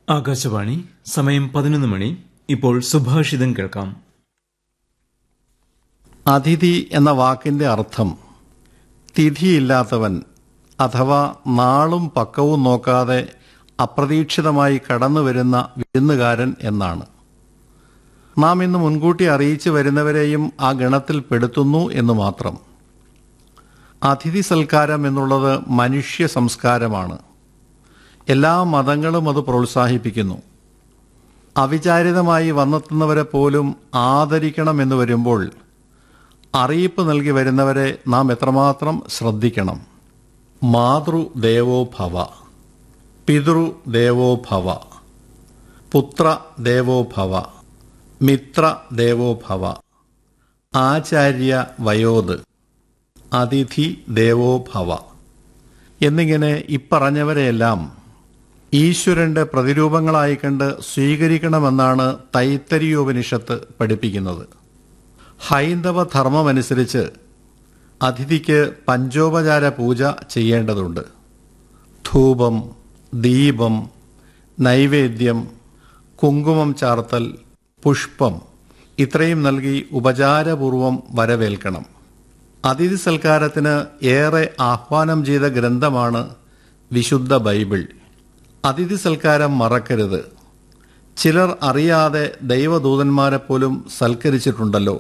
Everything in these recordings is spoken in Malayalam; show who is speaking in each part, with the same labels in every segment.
Speaker 1: ആകാശവാണി സമയം പതിനൊന്ന് മണി ഇപ്പോൾ സുഭാഷിതം കേൾക്കാം
Speaker 2: അതിഥി എന്ന വാക്കിന്റെ അർത്ഥം തിഥിയില്ലാത്തവൻ അഥവാ നാളും പക്കവും നോക്കാതെ അപ്രതീക്ഷിതമായി കടന്നു വരുന്ന വിരുന്നുകാരൻ എന്നാണ് നാം ഇന്ന് മുൻകൂട്ടി അറിയിച്ചു വരുന്നവരെയും ആ ഗണത്തിൽ പെടുത്തുന്നു എന്ന് മാത്രം അതിഥി സൽക്കാരം എന്നുള്ളത് മനുഷ്യ സംസ്കാരമാണ് എല്ലാ മതങ്ങളും അത് പ്രോത്സാഹിപ്പിക്കുന്നു അവിചാരിതമായി വന്നെത്തുന്നവരെ പോലും ആദരിക്കണമെന്ന് വരുമ്പോൾ അറിയിപ്പ് നൽകി വരുന്നവരെ നാം എത്രമാത്രം ശ്രദ്ധിക്കണം മാതൃദേവോ ഭവ പിതൃദേവോ ഭവ പുത്ര ദേവോ ഭവ മിത്ര ദേവോ ഭവ ആചാര്യ വയോത് അതിഥി ദേവോ ഭവ എന്നിങ്ങനെ ഇപ്പറഞ്ഞവരെയെല്ലാം ഈശ്വരന്റെ പ്രതിരൂപങ്ങളായി കണ്ട് സ്വീകരിക്കണമെന്നാണ് തൈത്തരിയോപനിഷത്ത് പഠിപ്പിക്കുന്നത് ഹൈന്ദവ ധർമ്മമനുസരിച്ച് അതിഥിക്ക് പഞ്ചോപചാര പൂജ ചെയ്യേണ്ടതുണ്ട് ധൂപം ദീപം നൈവേദ്യം കുങ്കുമം ചാർത്തൽ പുഷ്പം ഇത്രയും നൽകി ഉപചാരപൂർവം വരവേൽക്കണം അതിഥി സൽക്കാരത്തിന് ഏറെ ആഹ്വാനം ചെയ്ത ഗ്രന്ഥമാണ് വിശുദ്ധ ബൈബിൾ അതിഥി സൽക്കാരം മറക്കരുത് ചിലർ അറിയാതെ ദൈവദൂതന്മാരെ പോലും സൽക്കരിച്ചിട്ടുണ്ടല്ലോ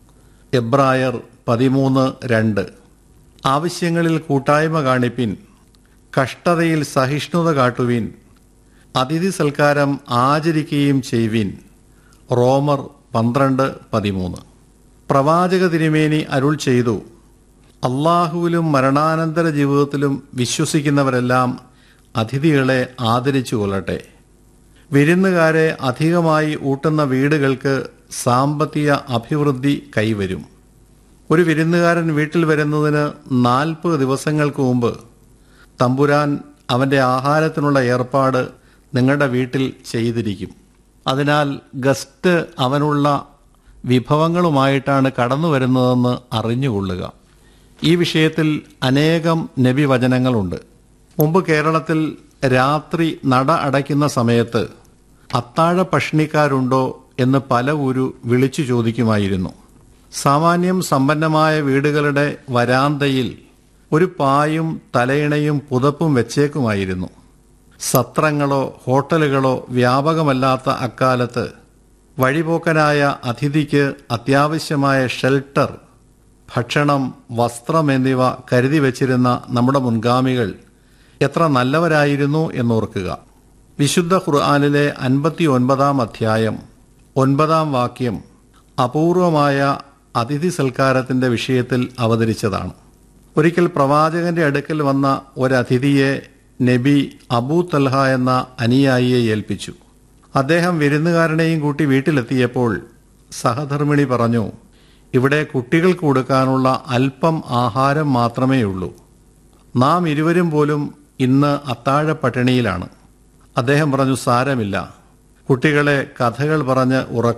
Speaker 2: എബ്രായർ പതിമൂന്ന് രണ്ട് ആവശ്യങ്ങളിൽ കൂട്ടായ്മ കാണിപ്പിൻ കഷ്ടതയിൽ സഹിഷ്ണുത കാട്ടുവിൻ അതിഥി സൽക്കാരം ആചരിക്കുകയും ചെയ്യുവിൻ റോമർ പന്ത്രണ്ട് പതിമൂന്ന് പ്രവാചക തിരുമേനി അരുൾ ചെയ്തു അള്ളാഹുവിലും മരണാനന്തര ജീവിതത്തിലും വിശ്വസിക്കുന്നവരെല്ലാം അതിഥികളെ ആദരിച്ചു കൊള്ളട്ടെ വിരുന്നുകാരെ അധികമായി ഊട്ടുന്ന വീടുകൾക്ക് സാമ്പത്തിക അഭിവൃദ്ധി കൈവരും ഒരു വിരുന്നുകാരൻ വീട്ടിൽ വരുന്നതിന് നാൽപ്പത് ദിവസങ്ങൾക്ക് മുമ്പ് തമ്പുരാൻ അവന്റെ ആഹാരത്തിനുള്ള ഏർപ്പാട് നിങ്ങളുടെ വീട്ടിൽ ചെയ്തിരിക്കും അതിനാൽ ഗസ്റ്റ് അവനുള്ള വിഭവങ്ങളുമായിട്ടാണ് കടന്നു വരുന്നതെന്ന് അറിഞ്ഞുകൊള്ളുക ഈ വിഷയത്തിൽ അനേകം നബിവചനങ്ങളുണ്ട് മുമ്പ് കേരളത്തിൽ രാത്രി നട അടയ്ക്കുന്ന സമയത്ത് അത്താഴ പഷ്ണിക്കാരുണ്ടോ എന്ന് പല ഊരു വിളിച്ചു ചോദിക്കുമായിരുന്നു സാമാന്യം സമ്പന്നമായ വീടുകളുടെ വരാന്തയിൽ ഒരു പായും തലയിണയും പുതപ്പും വെച്ചേക്കുമായിരുന്നു സത്രങ്ങളോ ഹോട്ടലുകളോ വ്യാപകമല്ലാത്ത അക്കാലത്ത് വഴിപോക്കനായ അതിഥിക്ക് അത്യാവശ്യമായ ഷെൽട്ടർ ഭക്ഷണം വസ്ത്രം എന്നിവ കരുതി വച്ചിരുന്ന നമ്മുടെ മുൻഗാമികൾ എത്ര നല്ലവരായിരുന്നു എന്നോർക്കുക വിശുദ്ധ ഖുർആാനിലെ അൻപത്തി ഒൻപതാം അധ്യായം ഒൻപതാം വാക്യം അപൂർവമായ അതിഥി സൽക്കാരത്തിന്റെ വിഷയത്തിൽ അവതരിച്ചതാണ് ഒരിക്കൽ പ്രവാചകന്റെ അടുക്കൽ വന്ന ഒരതിഥിയെ നബി അബൂ തൽഹ എന്ന അനുയായിയെ ഏൽപ്പിച്ചു അദ്ദേഹം വിരുന്നുകാരനെയും കൂട്ടി വീട്ടിലെത്തിയപ്പോൾ സഹധർമ്മിണി പറഞ്ഞു ഇവിടെ കുട്ടികൾക്ക് കൊടുക്കാനുള്ള അല്പം ആഹാരം മാത്രമേ ഉള്ളൂ നാം ഇരുവരും പോലും ഇന്ന് അത്താഴ പട്ടിണിയിലാണ് അദ്ദേഹം പറഞ്ഞു സാരമില്ല കുട്ടികളെ കഥകൾ പറഞ്ഞ് ഉറക്ക